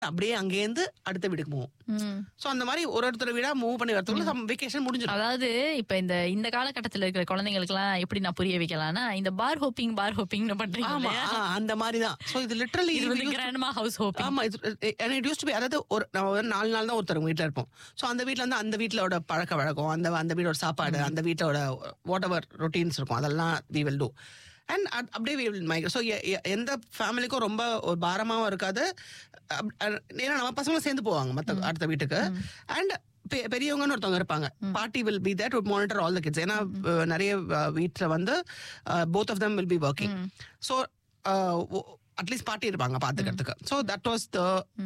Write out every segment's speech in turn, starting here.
அப்படியே அங்கேருந்து அடுத்த வீட்டுக்கு போவோம் ம். சோ அந்த மாதிரி ஒரு ஒருத்தர் வீடா மூவ் பண்ணி வரதுக்குள்ள சம் வெக்கேஷன் முடிஞ்சிடும் அதாவது இப்ப இந்த இந்த காலகட்டத்துல இருக்கிற குழந்தைங்களுக்கு எல்லாம் எப்படி நான் புரிய வைக்கலாம்னா இந்த பார் ஹோப்பிங் பார் ஹோப்பிங்னு பண்றீங்க ஆமா இல்லையா? ஆ, அந்த மாதிரி தான் சோ இது லிட்டரலி இது வந்து கிராண்ட்மா ஹவுஸ் ஹோப்பிங் ஆமா இது இட் யூஸ் டு பி அதாவது ஒரு நம்ம ஒரு நாலு நாள் தான் ஒருத்தர் வீட்ல இருப்போம் சோ அந்த வீட்ல வந்து அந்த வீட்லோட பழக்க வழக்கம் அந்த அந்த வீட்டோட சாப்பாடு அந்த வீட்டோட வாட் எவர் ரொட்டீன்ஸ் இருக்கும் அதெல்லாம் வி வில் டூ அண்ட் அப்படியே வி வில் மைக்ரேட் ஸோ எந்த ஃபேமிலிக்கும் ரொம்ப ஒரு பாரமாவும் இருக்காது அப்- அஹ் ஏன்னா நம்ம பசங்களும் சேர்ந்து போவாங்க மத்த அடுத்த வீட்டுக்கு அண்ட் பெரியவங்கன்னு ஒருத்தவங்க இருப்பாங்க party will be that monitor all the kids ஏன்னா அஹ், நிறைய அஹ், வீட்ல வந்து both of them will be working so at least party இருப்பாங்க பாத்துக்கிறதுக்கு so that was the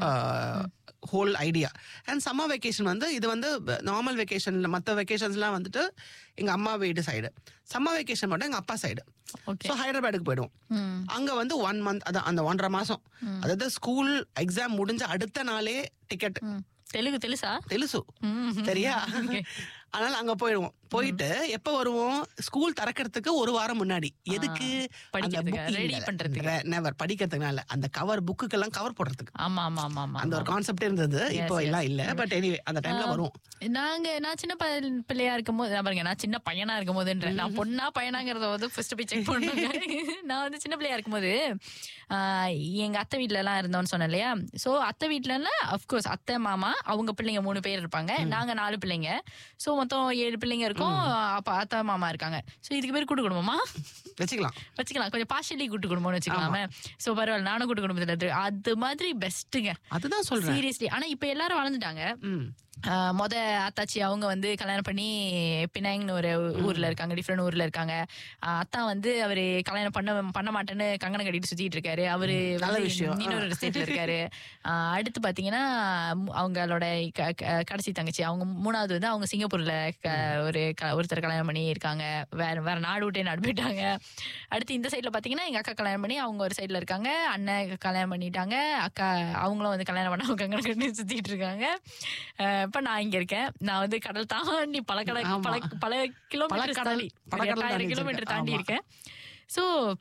whole idea and summer vacation வந்து இது வந்து நார்மல் வெக்கேஷன்ல மற்ற வெக்கேஷன்ஸ்லாம் வந்துட்டு எங்க அம்மா வீடு சைடு சம்மர் வெக்கேஷன் மட்டும் எங்க அப்பா சைடு ஓகே ஸோ ஹைதராபாத்துக்கு போயிடுவோம் அங்க வந்து ஒன் மந்த் அதான் அந்த ஒன்றரை மாசம் அதாவது ஸ்கூல் எக்ஸாம் முடிஞ்ச அடுத்த நாளே டிக்கெட் தெலுங்கு தெலுசா தெலுசு சரியா அதனால அங்க போயிடுவோம் போயிட்டு எப்ப வருவோம் ஸ்கூல் திறக்கிறதுக்கு ஒரு வாரம் முன்னாடி எதுக்கு படிக்கிறதுக்கு, ready பண்றதுக்கு. நெவர் படிக்கிறதுக்கு இல்ல அந்த கவர் புக்குக்கெல்லாம் கவர் போடுறதுக்கு ஆமா ஆமா ஆமா ஆமா அந்த ஒரு கான்செப்ட் இருந்தது இப்போ எல்லாம் இல்ல பட் எனிவே அந்த டைம்ல வரும் நாங்க நான் சின்ன ப- பிள்ளையா இருக்கும் போது நான் பாருங்க நான் சின்ன பையனா இருக்கும் போதுன்ற நான் பொண்ணா பையனாங்கிறத வந்து ஃபர்ஸ்ட் போய் செக் பண்ணுங்க நான் வந்து சின்ன பிள்ளையா இருக்கும்போது ஆஹ், எங்க அத்தை வீட்ல எல்லாம் இருந்தோம்னு சொன்னேன் இல்லையா சோ அத்தை வீட்ல அஃப்கோர்ஸ் அத்தை மாமா அவங்க பிள்ளைங்க மூணு பேர் இருப்பாங்க நாங்க நாலு பிள்ளைங்க சோ மொத்தம் ஏழு பிள்ளைங்க இருக்கோம் அப்ப அத்தை மாமா இருக்காங்க சோ இதுக்கு பேர் கூட்டு குடும்பமா வச்சுக்கலாம் வச்சுக்கலாம் கொஞ்சம் பார்ஷலி கூட்டு குடும்பம்னு வச்சுக்கலாமே சோ பரவாயில்ல நானும் கூட்டு குடும்பத்துல இருக்கு. அது மாதிரி பெஸ்ட்டுங்க அதுதான் சொல்றேன் சீரியஸ்லி ஆனா இப்ப எல்லாரும் வளர்ந்துட்டாங்க ம். ஆஹ் மொத அத்தாச்சி அவங்க வந்து கல்யாணம் பண்ணி பினாங்னு ஒரு ஊர்ல இருக்காங்க டிஃப்ரெண்ட் ஊர்ல இருக்காங்க ஆஹ் அத்தா வந்து அவரு கல்யாணம் பண்ண பண்ண மாட்டேன்னு கங்கணம் கட்டிட்டு சுத்திட்டு இருக்காரு அவரு நல்ல வந்து விஷயம். இன்னொரு ஸ்டேட்ல இருக்காரு ஆஹ் அடுத்து பாத்தீங்கன்னா மு- அவங்களோட க- க- கடைசி தங்கச்சி அவங்க மூணாவது வந்து அவங்க சிங்கப்பூர்ல க- ஒரு க- ஒருத்தர் கல்யாணம் பண்ணி இருக்காங்க வேற வேற நாடு விட்டே நாடு போயிட்டாங்க அடுத்து இந்த சைடுல பாத்தீங்கன்னா எங்க அக்கா கல்யாணம் பண்ணி அவங்க ஒரு சைடுல இருக்காங்க அண்ணன் கல்யாணம் பண்ணிட்டாங்க அக்கா அவங்களும் வந்து கல்யாணம் பண்ண கங்கணம் கட்டி சுத்திட்டு இருக்காங்க ஆஹ் இப்ப நான் இங்க இருக்கேன் நான் வந்து கடல் தாண்டி பல கடை ஆமா. பல பல கிலோமீட்டர் பல தாண்டி கடல் எட்டாயிரம் தாண்டி கிலோமீட்டர் தாண்டி ஆமா. இருக்கேன் சோ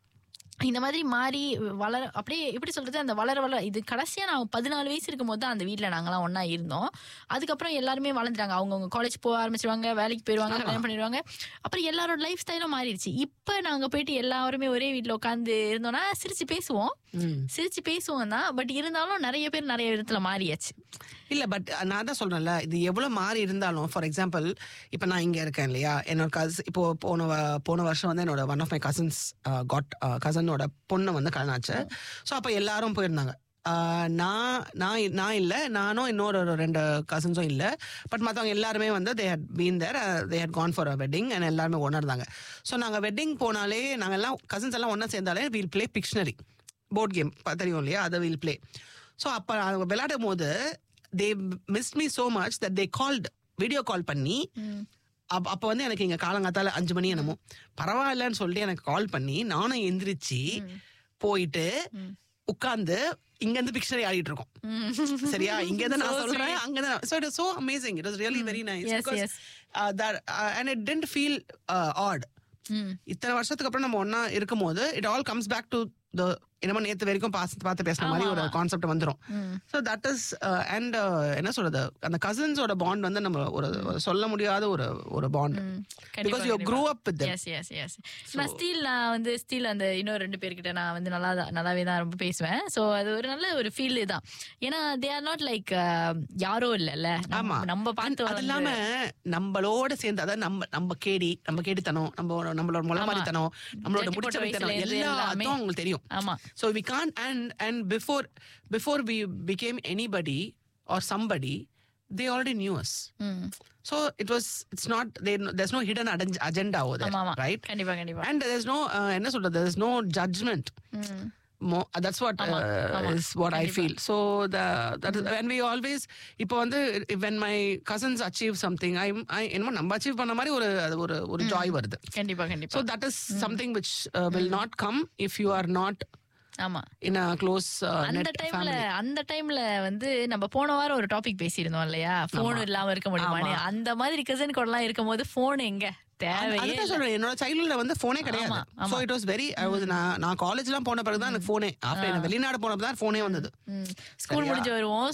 இந்த மாதிரி மாறி வளர அப்படியே எப்படி சொல்றது அந்த வளர வளர இது கடைசியா நான் பதினாலு வயசு இருக்கும் போது தான் அந்த வீட்ல நாங்கெல்லாம் ஒண்ணா இருந்தோம் அதுக்கப்புறம் எல்லாருமே வளர்ந்துட்டாங்க அவங்கவுங்க காலேஜ் போக ஆரம்பிச்சிருவாங்க வேலைக்கு போயிடுவாங்க கல்யாணம் பண்ணிடுவாங்க அப்புறம் எல்லாரோட லைஃப் ஸ்டைலும் மாறிடுச்சு இப்ப நாங்க போயிட்டு எல்லாருமே ஒரே வீட்ல உட்காந்து இருந்தோம்னா சிரிச்சு பேசுவோம் ம். சிரிச்சு பேசுவோம் தான் பட் இருந்தாலும் நிறைய பேர் நிறைய விதத்துல மாறியாச்சு இல்ல பட் நான் தான் சொல்றேன்ல இது எவ்வளவு மாறி இருந்தாலும் ஃபார் எக்ஸாம்பிள் இப்ப நான் இங்க இருக்கேன் இல்லையா என்னோட கஸ் இப்போ போன வ- போன வருஷம் வந்து என்னோட one of my cousins got கசனோட பொண்ணு வந்து கல்யாணம் ஆச்சு ஸோ அப்ப எல்லாரும் போயிருந்தாங்க ஆஹ் நான் நான் நான் இல்லை நானும் இன்னொரு ஒரு ரெண்டு கசின்ஸும் இல்லை பட் மற்றவங்க எல்லாருமே வந்து they had been there they had gone for a wedding and எல்லாருமே ஒன்றா இருந்தாங்க ஸோ நாங்கள் வெட்டிங் போனாலே நாங்கள் எல்லாம் கசின்ஸ் எல்லாம் ஒன்றா சேர்ந்தாலே we'll play pictionary board game தெரியும் இல்லையா அதை வீல் ப்ளே ஸோ அப்போ அவங்க விளையாடும் போது they miss me so much that they called video call பண்ணி அப்ப அப்ப வந்து எனக்கு இங்க காலங்காத்தால அஞ்சு மணி என்னமோ பரவாயில்லன்னு சொல்லிட்டு எனக்கு கால் பண்ணி நானும் எந்திரிச்சு போயிட்டு உட்கார்ந்து இங்க இருந்து பிக்சரி ஆடிட்டு இருக்கோம் சரியா இங்க இருந்து நான் சொல்றேன் அங்க இருந்து so it was so amazing it was really very nice Yes, because yes. uh, that uh, and it didn't feel uh, odd ம். இத்தனை வருஷத்துக்கு அப்புறம் நம்ம ஒண்ணா இருக்கும் போது it all comes back to the என்னமோ நேத்து வரைக்கும் பாஸ் பார்த்து பேசுன மாதிரி ஒரு கான்செப்ட் வந்துரும் ஸோ தட் இஸ் அண்ட் என்ன சொல்றது அந்த கசின்ஸோட பாண்ட் வந்து நம்ம ஒரு ஒரு சொல்ல முடியாத ஒரு ஒரு bond because you grew up with us us us நான் ஸ்டீல் நான் வந்து ஸ்டீல் அந்த இன்னும் ரெண்டு பேர்கிட்ட நான் வந்து நல்லா தான் நல்லாவே தான் ரொம்ப பேசுவேன் ஸோ அது ஒரு நல்ல ஒரு ஃபீல் தான் ஏன்னா தே ஆர் நாட் லைக் யாரோ இல்லைல்ல ஆமா நம்ம- நம்ம பார்த்து அது வளர்ந்து- இல்லாம நம்மளோட சேர்ந்து அதாவது நம்ம நம்ம கேடி நம்ம கேடித்தனம் நம்ம நம்மளோட முளமாரித்தனம் நம்மளோட ஜட்டி போட்ட முடிச்ச வயசுல இருந்து எல்லாமே. எல்லாத்தையும் அவங்களுக்கு தெரியும் ஆமா So we can't and and before before we became anybody or somebody, they already knew us. ம். So it was it's not they, there's no hidden aden- agenda over there, ஆமா ஆமா right? கண்டிப்பா கண்டிப்பா And there's no uh, என்ன சொல்றது there's no judgment. ம். Mo- that's what ஆமா, uh, ஆமா. is what I feel. So the that is, and we always இப்போ வந்து when my cousins achieve something, I I என்னமோ நம்ம achieve பண்ண மாதிரி ஒரு அது ஒரு ஒரு joy வருது. கண்டிப்பா கண்டிப்பா So that is something which uh, will not come if you are not ஆமா in a close uh, அந்த net டைம்ல family. அந்த டைம்ல வந்து நம்ம போன வாரம் ஒரு டாபிக் பேசியிருந்தோம் இல்லையா போன் இல்லாம இருக்க முடியுமான்னு அந்த மாதிரி கசன் கூட எல்லாம் இருக்கும் போது போன் எங்க தேவையே அதுதான் சொல்றேன் என்னோட சைல்ட்ஹுட்ல வந்து போனே கிடையாது ஆமா, ஆமா. சோ இட் வாஸ் வெரி நான் நான் காலேஜ்லாம் போன பிறகு தான் எனக்கு போனே ஆஃப்டர் வெளிநாடு போனப்ப தான் போனே வந்தது ஸ்கூல் முடிஞ்சு வருவோம்